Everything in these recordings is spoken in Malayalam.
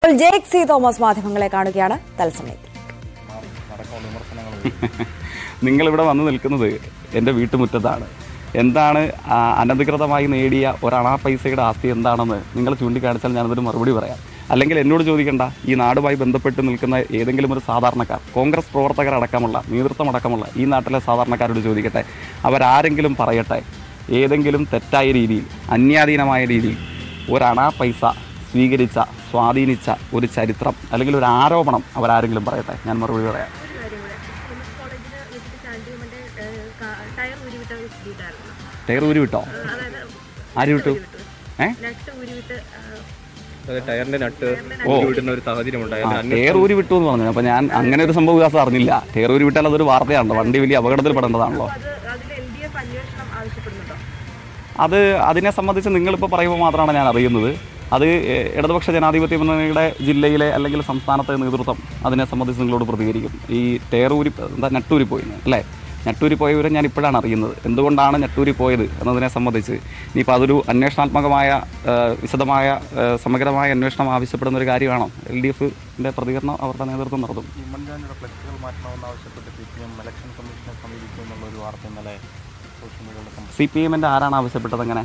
ഇപ്പോൾ ജേക്ക് സി തോമസ് മാധ്യമങ്ങളെ കാണുകയാണ് തത്സമയത്ത് നിങ്ങൾ ഇവിടെ വന്ന് നിൽക്കുന്നത് എൻ്റെ വീട്ടുമുറ്റത്താണ് എന്താണ് ആ, അനധികൃതമായി നേടിയ ഒരണാ പൈസയുടെ ആസ്തി എന്താണെന്ന് നിങ്ങൾ ചൂണ്ടിക്കാണിച്ചാൽ ഞാനതൊരു മറുപടി പറയാം അല്ലെങ്കിൽ എന്നോട് ചോദിക്കണ്ട ഈ നാടുമായി ബന്ധപ്പെട്ട് നിൽക്കുന്ന ഏതെങ്കിലും ഒരു സാധാരണക്കാർ കോൺഗ്രസ് പ്രവർത്തകർ അടക്കമുള്ള നേതൃത്വം അടക്കമുള്ള ഈ നാട്ടിലെ സാധാരണക്കാരോട് ചോദിക്കട്ടെ അവരാരെങ്കിലും പറയട്ടെ ഏതെങ്കിലും തെറ്റായ രീതിയിൽ അന്യാധീനമായ രീതിയിൽ ഒരണാ പൈസ സ്വീകരിച്ച സ്വാധീനിച്ച ഒരു ചരിത്രം അല്ലെങ്കിൽ ഒരു ആരോപണം അവരാരെങ്കിലും പറയട്ടെ ഞാൻ മറുപടി പറയാം കോളേജിൽ വെച്ചിട്ട് ചാണ്ടിയമ്മന്റെ ടയർ ഊരിവിട്ട ഒരു സ്ഥിതിയിട്ടായിരുന്നു ടയർ ഊരി വിട്ടോ അതായത് ആര് വിട്ടു ഏ നട്ട് ഊരിവിട്ട് അത് ടയറിന്റെ നട്ട് ഓ. വിടുന്ന ഒരു സാഹചര്യം ആ ഉണ്ടായിരുന്നു ടയർ ഊരി വിട്ടു എന്ന് പറഞ്ഞു അപ്പോൾ ഞാൻ അങ്ങനെ ഒരു സംഭവ വികാസം അറിഞ്ഞില്ല ടയർ ഊരി വിട്ടാൽ അതൊരു വാർത്തയാണല്ലോ വണ്ടി വലിയ അപകടത്തിൽ പെടേണ്ടതാണല്ലോ അത് അതിൽ എൽ ഡി എഫ് അന്വേഷണം ആവശ്യപ്പെടുന്നുണ്ടോ അത് അതിനെ സംബന്ധിച്ച് നിങ്ങളിപ്പോൾ പറയുമ്പോൾ മാത്രമാണ് ഞാൻ അറിയുന്നത് അത് എ- ഇടതുപക്ഷ ജനാധിപത്യ മുന്നണിയുടെ ജില്ലയിലെ അല്ലെങ്കിൽ സംസ്ഥാനത്തെ നേതൃത്വം അതിനെ സംബന്ധിച്ച് നിങ്ങളോട് പ്രതികരിക്കും ഈ ടയറൂരി എന്താ ഞട്ടൂരി പോയിന്ന് അല്ലേ ഞട്ടൂരി പോയ വിവരം ഞാൻ ഇപ്പോഴാണ് അറിയുന്നത് എന്തുകൊണ്ടാണ് ഞട്ടൂരി പോയത് എന്നതിനെ സംബന്ധിച്ച് ഇനിയിപ്പോൾ അതൊരു അന്വേഷണാത്മകമായ ആ, വിശദമായ ആ, സമഗ്രമായ അന്വേഷണം ആവശ്യപ്പെടുന്ന ഒരു കാര്യമാണോ എൽ ഡി എഫിൻ്റെ പ്രതികരണം അവരുടെ നേതൃത്വം നടത്തും ഉമ്മൻചാണ്ടിയുടെ ഫ്ലെക്സുകൾ മാറ്റണമെന്നാവശ്യപ്പെട്ട് സി പി എം ഇലക്ഷൻ കമ്മീഷനെ സമീപിക്കും എന്നുള്ള ഒരു വാർത്ത ഇന്നലെ സോഷ്യൽ മീഡിയകളിൽ സി പി എമ്മിൻ്റെ ആരാണ് ആവശ്യപ്പെട്ടത് അങ്ങനെ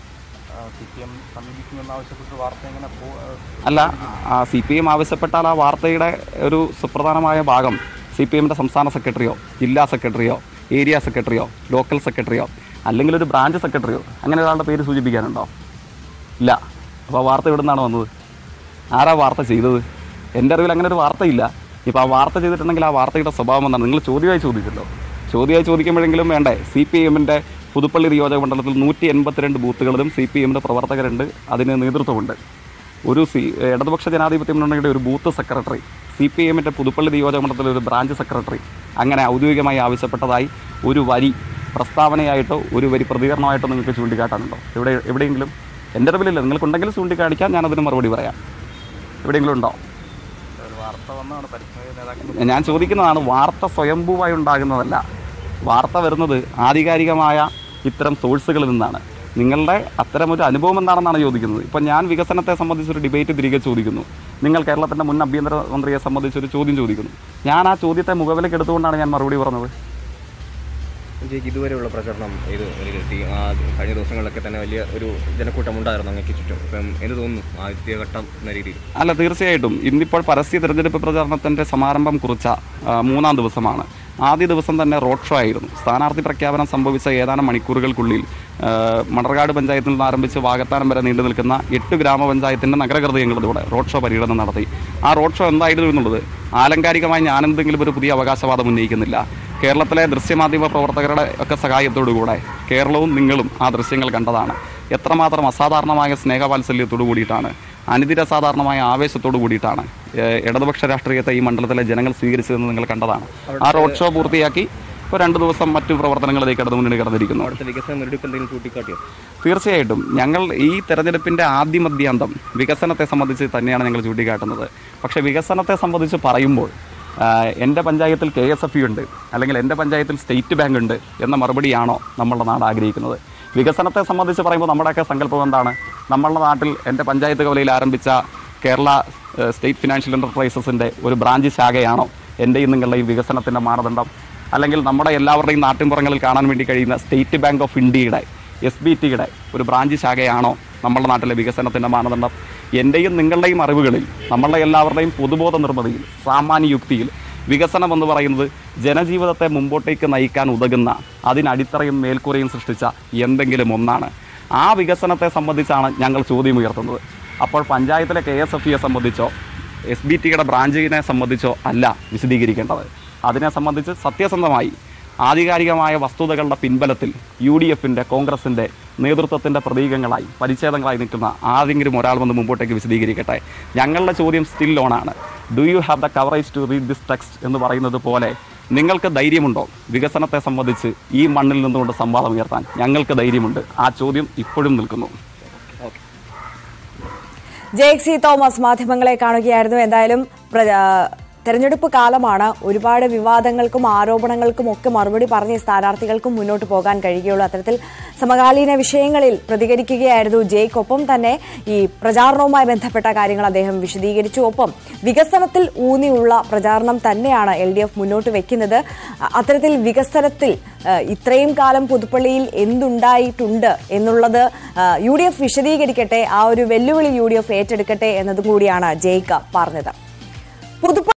സി പി എം സമീപിക്കുമെന്നാവശ്യപ്പെട്ട് വാർത്ത ഇങ്ങനെ പോ- ആ, അല്ല സി പി എം ആവശ്യപ്പെട്ടാൽ ആ വാർത്തയുടെ ഒരു സുപ്രധാനമായ ഭാഗം സി പി എമ്മിൻ്റെ സംസ്ഥാന സെക്രട്ടറിയോ ജില്ലാ സെക്രട്ടറിയോ ഏരിയ സെക്രട്ടറിയോ ലോക്കൽ സെക്രട്ടറിയോ അല്ലെങ്കിൽ ഒരു ബ്രാഞ്ച് സെക്രട്ടറിയോ അങ്ങനെ ഒരാളുടെ പേര് സൂചിപ്പിക്കാനുണ്ടോ ഇല്ല അപ്പോൾ ആ വാർത്ത എവിടെ നിന്നാണ് വന്നത് ആരാ വാർത്ത ചെയ്തത് എൻ്റെ അറിവിൽ അങ്ങനെ ഒരു വാർത്തയില്ല ഇപ്പോൾ ആ വാർത്ത ചെയ്തിട്ടുണ്ടെങ്കിൽ ആ വാർത്തയുടെ സ്വഭാവം എന്താണ് നിങ്ങൾ ചോദ്യമായി ചോദിച്ചല്ലോ ചോദ്യമായി ചോദിക്കുമ്പോഴെങ്കിലും വേണ്ടേ സി പി എമ്മിൻ്റെ പുതുപ്പള്ളി നിയോജക മണ്ഡലത്തിൽ നൂറ്റി എൺപത്തിരണ്ട് ബൂത്തുകളിലും സി പി എമ്മിൻ്റെ പ്രവർത്തകരുണ്ട് അതിന് നേതൃത്വമുണ്ട് ഒരു സി ഇടതുപക്ഷ ജനാധിപത്യ മുന്നണിയുടെ ഒരു ബൂത്ത് സെക്രട്ടറി സി പി എമ്മിൻ്റെ പുതുപ്പള്ളി നിയോജക മണ്ഡലത്തിലെ ഒരു ബ്രാഞ്ച് സെക്രട്ടറി അങ്ങനെ ഔദ്യോഗികമായി ആവശ്യപ്പെട്ടതായി ഒരു വരി പ്രസ്താവനയായിട്ടോ ഒരു വരി പ്രതികരണമായിട്ടോ നിങ്ങൾക്ക് ചൂണ്ടിക്കാട്ടാനുണ്ടോ എവിടെ എവിടെയെങ്കിലും എൻ്റെ അറിവിലില്ല നിങ്ങൾക്കുണ്ടെങ്കിൽ ചൂണ്ടിക്കാണിക്കാൻ ഞാനതിന് മറുപടി പറയാം എവിടെയെങ്കിലും ഉണ്ടോ ഒരു വാർത്ത വന്നതാണ് പരിസ്ഥിതി നേതാക്കൾ ഞാൻ ചോദിക്കുന്നതാണ് വാർത്ത സ്വയംഭൂവായി ഉണ്ടാകുന്നതല്ല വാർത്ത വരുന്നത് ആധികാരികമായ ഇത്തരം സോഴ്സുകളിൽ നിന്നാണ് നിങ്ങളുടെ അത്തരമൊരു അനുഭവം എന്താണെന്നാണ് ചോദിക്കുന്നത് ഇപ്പം ഞാൻ വികസനത്തെ സംബന്ധിച്ചൊരു ഡിബേറ്റ് തിരികെ ചോദിക്കുന്നു നിങ്ങൾ കേരളത്തിൻ്റെ മുൻ ആഭ്യന്തര മന്ത്രിയെ സംബന്ധിച്ചൊരു ചോദ്യം ചോദിക്കുന്നു ഞാൻ ആ ചോദ്യത്തെ മുഖവിലേക്ക് എടുത്തുകൊണ്ടാണ് ഞാൻ മറുപടി പറഞ്ഞത് ജയിക്ക് ഇതുവരെയുള്ള പ്രചരണം ഇത് വിലയിരുത്തി ആ കഴിഞ്ഞ ദിവസങ്ങളിലൊക്കെ തന്നെ വലിയ ഒരു ജനക്കൂട്ടം ഉണ്ടായിരുന്നു അങ്ങേക്ക് ചുറ്റും ഇപ്പം എന്ത് തോന്നുന്നു ആദ്യ ഘട്ടം എന്ന രീതിയിൽ അല്ല തീർച്ചയായിട്ടും ഇന്നിപ്പോൾ പരസ്യ തിരഞ്ഞെടുപ്പ് പ്രചാരണത്തിൻ്റെ സമാരംഭം കുറിച്ച ആ, മൂന്നാം ദിവസമാണ് ആദ്യ ദിവസം തന്നെ റോഡ് ഷോ ആയിരുന്നു സ്ഥാനാർത്ഥി പ്രഖ്യാപനം സംഭവിച്ച ഏതാനും മണിക്കൂറുകൾക്കുള്ളിൽ ആ, മണർകാട് പഞ്ചായത്തിൽ നിന്ന് ആരംഭിച്ച് വാകത്താനം വരെ നീണ്ടു നിൽക്കുന്ന എട്ട് ഗ്രാമപഞ്ചായത്തിൻ്റെ നഗരഹൃദയങ്ങളിലൂടെ റോഡ് ഷോ പര്യടനം നടത്തി ആ റോഡ് ഷോ എന്തായിരുന്നു എന്നുള്ളത് ആലങ്കാരികമായി ഞാനെന്തെങ്കിലും ഒരു പുതിയ അവകാശവാദം ഉന്നയിക്കുന്നില്ല കേരളത്തിലെ ദൃശ്യമാധ്യമ പ്രവർത്തകരുടെ ഒക്കെ സഹായത്തോടുകൂടെ കേരളവും നിങ്ങളും ആ ദൃശ്യങ്ങൾ കണ്ടതാണ് എത്രമാത്രം അസാധാരണമായ സ്നേഹവാത്സല്യത്തോടു കൂടിയിട്ടാണ് അനിതിര സാധാരണമായ ആവേശത്തോടു കൂടിയിട്ടാണ് ഏഹ്, ഇടതുപക്ഷ രാഷ്ട്രീയത്തെ ഈ മണ്ഡലത്തിലെ ജനങ്ങൾ സ്വീകരിച്ചതെന്ന് നിങ്ങൾ കണ്ടതാണ് ആ റോഡ് ഷോ പൂർത്തിയാക്കി ഇപ്പോൾ രണ്ട് ദിവസം മറ്റു പ്രവർത്തനങ്ങളിലേക്ക് ഇടതു മുന്നണി കടന്നിരിക്കുന്നു അവിടുത്തെ വികസന മുരടിപ്പ് എന്തെങ്കിലും ചൂണ്ടിക്കാട്ടിയോ തീർച്ചയായിട്ടും ഞങ്ങൾ ഈ തെരഞ്ഞെടുപ്പിൻ്റെ ആദ്യ മധ്യാന്തം വികസനത്തെ സംബന്ധിച്ച് തന്നെയാണ് ഞങ്ങൾ ചൂണ്ടിക്കാട്ടുന്നത് പക്ഷേ വികസനത്തെ സംബന്ധിച്ച് പറയുമ്പോൾ ആ, എൻ്റെ പഞ്ചായത്തിൽ കെ എസ് എഫ് യു ഉണ്ട് അല്ലെങ്കിൽ എൻ്റെ പഞ്ചായത്തിൽ സ്റ്റേറ്റ് ബാങ്ക് ഉണ്ട് എന്ന മറുപടിയാണോ നമ്മളുടെ നാട് ആഗ്രഹിക്കുന്നത് വികസനത്തെ സംബന്ധിച്ച് പറയുമ്പോൾ നമ്മുടെയൊക്കെ സങ്കല്പം എന്താണ് നമ്മളുടെ നാട്ടിൽ എൻ്റെ പഞ്ചായത്ത് കവലയിൽ ആരംഭിച്ച കേരള ഏഹ്, സ്റ്റേറ്റ് ഫിനാൻഷ്യൽ എൻ്റർപ്രൈസസിൻ്റെ ഒരു ബ്രാഞ്ച് ശാഖയാണോ എൻ്റെയും നിങ്ങളുടെയും വികസനത്തിൻ്റെ മാനദണ്ഡം അല്ലെങ്കിൽ നമ്മുടെ എല്ലാവരുടെയും നാട്ടിൻപുറങ്ങളിൽ കാണാൻ വേണ്ടി കഴിയുന്ന സ്റ്റേറ്റ് ബാങ്ക് ഓഫ് ഇന്ത്യയുടെ എസ് ബി ടിയുടെ ഒരു ബ്രാഞ്ച് ശാഖയാണോ നമ്മുടെ നാട്ടിലെ വികസനത്തിൻ്റെ മാനദണ്ഡം എൻ്റെയും നിങ്ങളുടെയും അറിവുകളിൽ നമ്മളുടെ എല്ലാവരുടെയും പൊതുബോധ നിർമ്മിതിയിൽ സാമാന്യ യുക്തിയിൽ വികസനം എന്ന് പറയുന്നത് ജനജീവിതത്തെ മുമ്പോട്ടേക്ക് നയിക്കാൻ ഉതകുന്ന അതിനടിത്തറയും മേൽക്കൂരയും സൃഷ്ടിച്ച എന്തെങ്കിലും ഒന്നാണ് ആ വികസനത്തെ സംബന്ധിച്ചാണ് ഞങ്ങൾ ചോദ്യം ഉയർത്തുന്നത് അപ്പോൾ പഞ്ചായത്തിലെ കെ എസ് എഫ് ഇയെ സംബന്ധിച്ചോ എസ് ബി ടിയുടെ ബ്രാഞ്ചിനെ സംബന്ധിച്ചോ അല്ല വിശദീകരിക്കേണ്ടത് അതിനെ സംബന്ധിച്ച് സത്യസന്ധമായി ആധികാരികമായ വസ്തുതകളുടെ പിൻബലത്തിൽ യു ഡി എഫിൻ്റെ കോൺഗ്രസിൻ്റെ നേതൃത്വത്തിൻ്റെ പ്രതീകങ്ങളായി പരിച്ഛേദങ്ങളായി നിൽക്കുന്ന ആരെങ്കിലും ഒരാൾ വന്ന് മുമ്പോട്ടേക്ക് വിശദീകരിക്കട്ടെ ഞങ്ങളുടെ ചോദ്യം സ്റ്റിൽ ഓണാണ് do you have the coverage to read this text എന്ന് പറയുന്നത് പോലെ നിങ്ങൾക്ക് ധൈര്യമുണ്ടോ വികസനത്തെ സംബന്ധിച്ച് ഈ മണ്ണിൽ നിന്നുകൊണ്ട് സംവാദം ഉയർത്താൻ ഞങ്ങൾക്ക് ധൈര്യമുണ്ട് ആ ചോദ്യം ഇപ്പോഴും നിൽക്കുന്നു ജേക്ക് സി തോമസ് മാധ്യമങ്ങളെ കാണുകയായിരുന്നു എന്തായാലും പ്ര- തെരഞ്ഞെടുപ്പ് കാലമാണ് ഒരുപാട് വിവാദങ്ങൾക്കും ആരോപണങ്ങൾക്കും ഒക്കെ മറുപടി പറഞ്ഞ് സ്ഥാനാർത്ഥികൾക്കും മുന്നോട്ട് പോകാൻ കഴിയുകയുള്ളൂ അത്തരത്തിൽ സമകാലീന വിഷയങ്ങളിൽ പ്രതികരിക്കുകയായിരുന്നു ജയ്ക്ക് ഒപ്പം തന്നെ ഈ പ്രചാരണവുമായി ബന്ധപ്പെട്ട കാര്യങ്ങൾ അദ്ദേഹം വിശദീകരിച്ചു ഒപ്പം വികസനത്തിൽ ഊന്നിയുള്ള പ്രചാരണം തന്നെയാണ് എൽ ഡി എഫ് മുന്നോട്ട് വെക്കുന്നത് അ- അത്തരത്തിൽ വികസനത്തിൽ ആ, ഇത്രയും കാലം പുതുപ്പള്ളിയിൽ എന്തുണ്ടായിട്ടുണ്ട് എന്നുള്ളത് യു ഡി എഫ് വിശദീകരിക്കട്ടെ ആ ഒരു വെല്ലുവിളി യു ഡി എഫ് ഏറ്റെടുക്കട്ടെ എന്നതും കൂടിയാണ് ജയ്ക്ക് പറഞ്ഞത് പുതുപ്പള്ളി